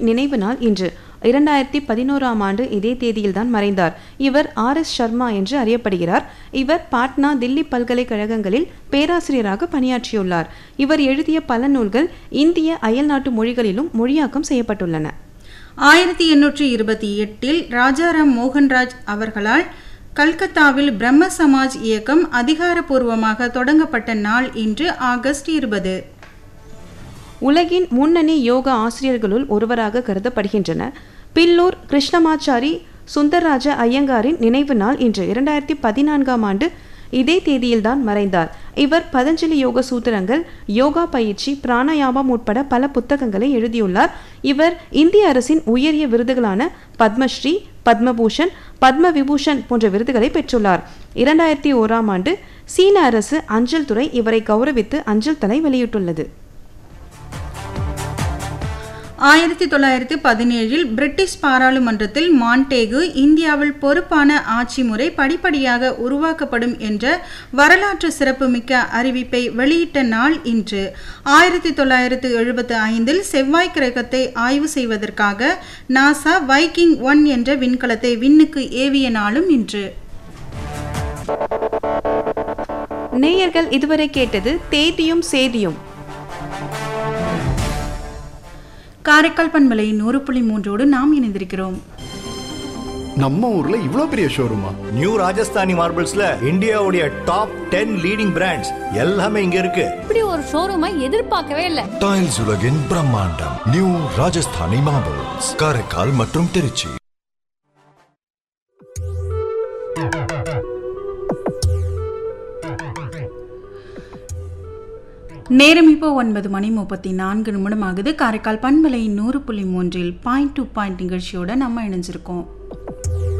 நினைவு நாள் இன்று இரண்டாயிரத்தி பதினோராம் ஆண்டு இதே தேதியில்தான் மறைந்தார் இவர் ஆர் எஸ் சர்மா என்று அறியப்படுகிறார் இவர் பாட்னா தில்லி பல்கலைக்கழகங்களில் பேராசிரியராக பணியாற்றியுள்ளார் இவர் எழுதிய பல நூல்கள் இந்திய அயல்நாட்டு மொழிகளிலும் மொழியாக்கம் செய்யப்பட்டுள்ளன ஆயிரத்தி எண்ணூற்றி இருபத்தி எட்டில் ராஜாராம் மோகன்ராஜ் அவர்களால் கல்கத்தாவில் பிரம்ம சமாஜ் இயக்கம் அதிகாரப்பூர்வமாக தொடங்கப்பட்ட நாள் இன்று ஆகஸ்ட் இருபது உலகின் முன்னணி யோகா ஆசிரியர்களுள் ஒருவராக கருதப்படுகின்றன பில்லூர் கிருஷ்ணமாச்சாரி சுந்தர்ராஜ ஐயங்காரின் நினைவு நாள் இன்று இரண்டாயிரத்தி பதினான்காம் ஆண்டு இதே தேதியில்தான் மறைந்தார் இவர் பதஞ்சலி யோக சூத்திரங்கள் யோகா பயிற்சி பிராணாயாமம் உட்பட பல புத்தகங்களை எழுதியுள்ளார் இவர் இந்திய அரசின் உயரிய விருதுகளான பத்மஸ்ரீ பத்மபூஷன் பத்ம விபூஷன் போன்ற விருதுகளை பெற்றுள்ளார் இரண்டாயிரத்தி ஓராம் ஆண்டு சீன அரசு அஞ்சல் துறை இவரை கௌரவித்து அஞ்சல் தலை வெளியிட்டுள்ளது ஆயிரத்தி தொள்ளாயிரத்தி பதினேழில் பிரிட்டிஷ் பாராளுமன்றத்தில் மான்டேகு இந்தியாவில் பொறுப்பான ஆட்சி முறை படிப்படியாக உருவாக்கப்படும் என்ற வரலாற்று சிறப்புமிக்க அறிவிப்பை வெளியிட்ட நாள் இன்று ஆயிரத்தி தொள்ளாயிரத்து எழுபத்து ஐந்தில் செவ்வாய் கிரகத்தை ஆய்வு செய்வதற்காக நாசா வைக்கிங் ஒன் என்ற விண்கலத்தை விண்ணுக்கு ஏவிய நாளும் இன்று நேயர்கள் இதுவரை கேட்டது தேதியும் சேதியும் காரைக்கால் பண்பலை நூறு புள்ளி மூன்றோடு நாம் இணைந்திருக்கிறோம் நம்ம ஊர்ல இவ்ளோ பெரிய ஷோரூமா நியூ ராஜஸ்தானி மார்பிள்ஸ்ல இந்தியாவுடைய டாப் டென் லீடிங் பிராண்ட்ஸ் எல்லாமே இங்க இருக்கு இப்படி ஒரு ஷோரூமை எதிர்பார்க்கவே இல்லை டைல்ஸ் உலகின் பிரம்மாண்டம் நியூ ராஜஸ்தானி மார்பிள்ஸ் காரைக்கால் மற்றும் திருச்சி நேரம் இப்போ ஒன்பது மணி முப்பத்தி நான்கு நிமிடம் ஆகுது காரைக்கால் பண்பலை நூறு புள்ளி மூன்றில் பாயிண்ட் டு பாயிண்ட் நிகழ்ச்சியோட நம்ம இணைஞ்சிருக்கோம்